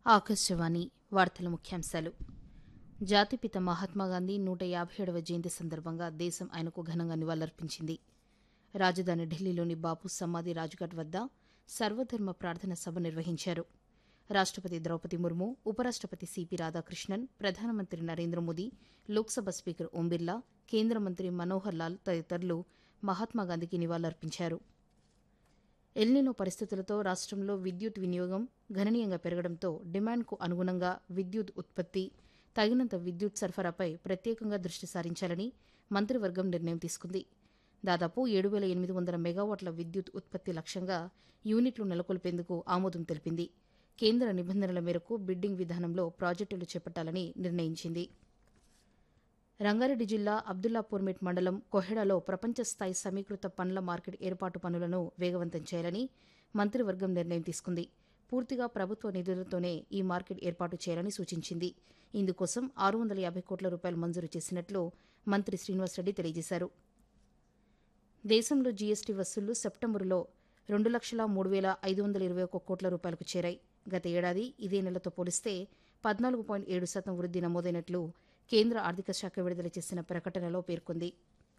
ఆకాశవాణి వార్తల ముఖ్యాంశాలు జాతిపిత మహాత్మాగాంధీ నూట యాభై ఏడవ జయంతి సందర్భంగా దేశం ఆయనకు ఘనంగా నివాళులర్పించింది రాజధాని ఢిల్లీలోని బాపు సమాధి రాజ్ఘాట్ వద్ద సర్వధర్మ ప్రార్థన సభ నిర్వహించారు రాష్టపతి ద్రౌపది ముర్ము ఉపరాష్టపతి సిపి రాధాకృష్ణన్ ప్రధానమంత్రి నరేంద్ర మోదీ లోక్సభ స్పీకర్ ఓం బిర్లా కేంద్ర మంత్రి మనోహర్ లాల్ తదితరులు మహాత్మాగాంధీకి నివాళులర్పించారు ఎల్నినో పరిస్థితులతో రాష్ట్రంలో విద్యుత్ వినియోగం గణనీయంగా పెరగడంతో డిమాండ్కు అనుగుణంగా విద్యుత్ ఉత్పత్తి తగినంత విద్యుత్ సరఫరాపై ప్రత్యేకంగా దృష్టి సారించాలని మంత్రివర్గం నిర్ణయం తీసుకుంది దాదాపు ఏడు వేల ఎనిమిది వందల మెగావాట్ల విద్యుత్ ఉత్పత్తి లక్ష్యంగా యూనిట్లు నెలకొల్పేందుకు ఆమోదం తెలిపింది కేంద్ర నిబంధనల మేరకు బిడ్డింగ్ విధానంలో ప్రాజెక్టులు చేపట్టాలని నిర్ణయించింది రంగారెడ్డి జిల్లా అబ్దుల్లాపూర్మెట్ మండలం కొహెడాలో ప్రపంచ స్థాయి సమీకృత పండ్ల మార్కెట్ ఏర్పాటు పనులను వేగవంతం చేయాలని మంత్రివర్గం నిర్ణయం తీసుకుంది పూర్తిగా ప్రభుత్వ నిధులతోనే ఈ మార్కెట్ ఏర్పాటు చేయాలని సూచించింది ఇందుకోసం ఆరు వందల యాభై కోట్ల రూపాయలు మంజూరు చేసినట్లు మంత్రి శ్రీనివాసరెడ్డి తెలియజేశారు దేశంలో జీఎస్టీ వసూళ్లు సెప్టెంబరులో రెండు లక్షల మూడు వేల ఐదు వందల ఇరవై ఒక్క కోట్ల రూపాయలకు చేరాయి గత ఏడాది ఇదే నెలతో పోలిస్తే పద్నాలుగు పాయింట్ ఏడు శాతం వృద్ధి నమోదైనట్లు కేంద్ర ఆర్థిక శాఖ విడుదల చేసిన ప్రకటనలో పేర్కొంది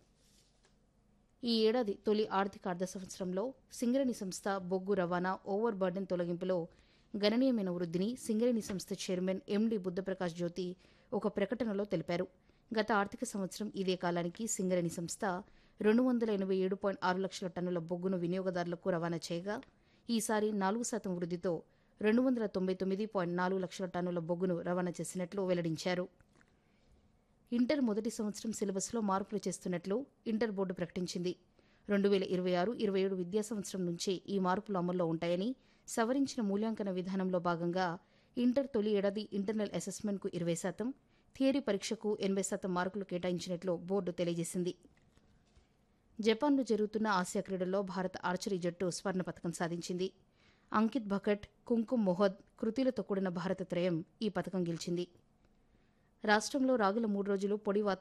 ఈ ఏడాది తొలి ఆర్థిక అర్ధ సంవత్సరంలో సింగరేణి సంస్థ బొగ్గు రవాణా ఓవర్ బర్డెన్ తొలగింపులో గణనీయమైన వృద్ధిని సింగరేణి సంస్థ చైర్మన్ ఎండి బుద్ధప్రకాష్ జ్యోతి ఒక ప్రకటనలో తెలిపారు గత ఆర్థిక సంవత్సరం ఇదే కాలానికి సింగరేణి సంస్థ రెండు వందల ఎనభై ఏడు పాయింట్ ఆరు లక్షల టన్నుల బొగ్గును వినియోగదారులకు రవాణా చేయగా ఈసారి నాలుగు శాతం వృద్ధితో రెండు వందల తొంభై తొమ్మిది పాయింట్ నాలుగు లక్షల టన్నుల బొగ్గును రవాణా చేసినట్లు వెల్లడించారు ఇంటర్ మొదటి సంవత్సరం సిలబస్లో మార్పులు చేస్తున్నట్లు ఇంటర్ బోర్డు ప్రకటించింది రెండు వేల ఇరవై ఆరు ఇరవై ఏడు విద్యా సంవత్సరం నుంచే ఈ మార్పులు అమల్లో ఉంటాయని సవరించిన మూల్యాంకన విధానంలో భాగంగా ఇంటర్ తొలి ఏడాది ఇంటర్నల్ అసెస్మెంట్కు ఇరవై శాతం థియరీ పరీక్షకు ఎనభై శాతం మార్కులు కేటాయించినట్లు బోర్డు తెలియజేసింది జపాన్లో జరుగుతున్న ఆసియా క్రీడల్లో భారత ఆర్చరీ జట్టు స్వర్ణ పథకం సాధించింది అంకిత్ భకట్ కుంకుమ్ మొహద్ కృతిలతో కూడిన భారత త్రయం ఈ పథకం గెలిచింది రాష్ట్రంలో రాగుల మూడు రోజులు పొడి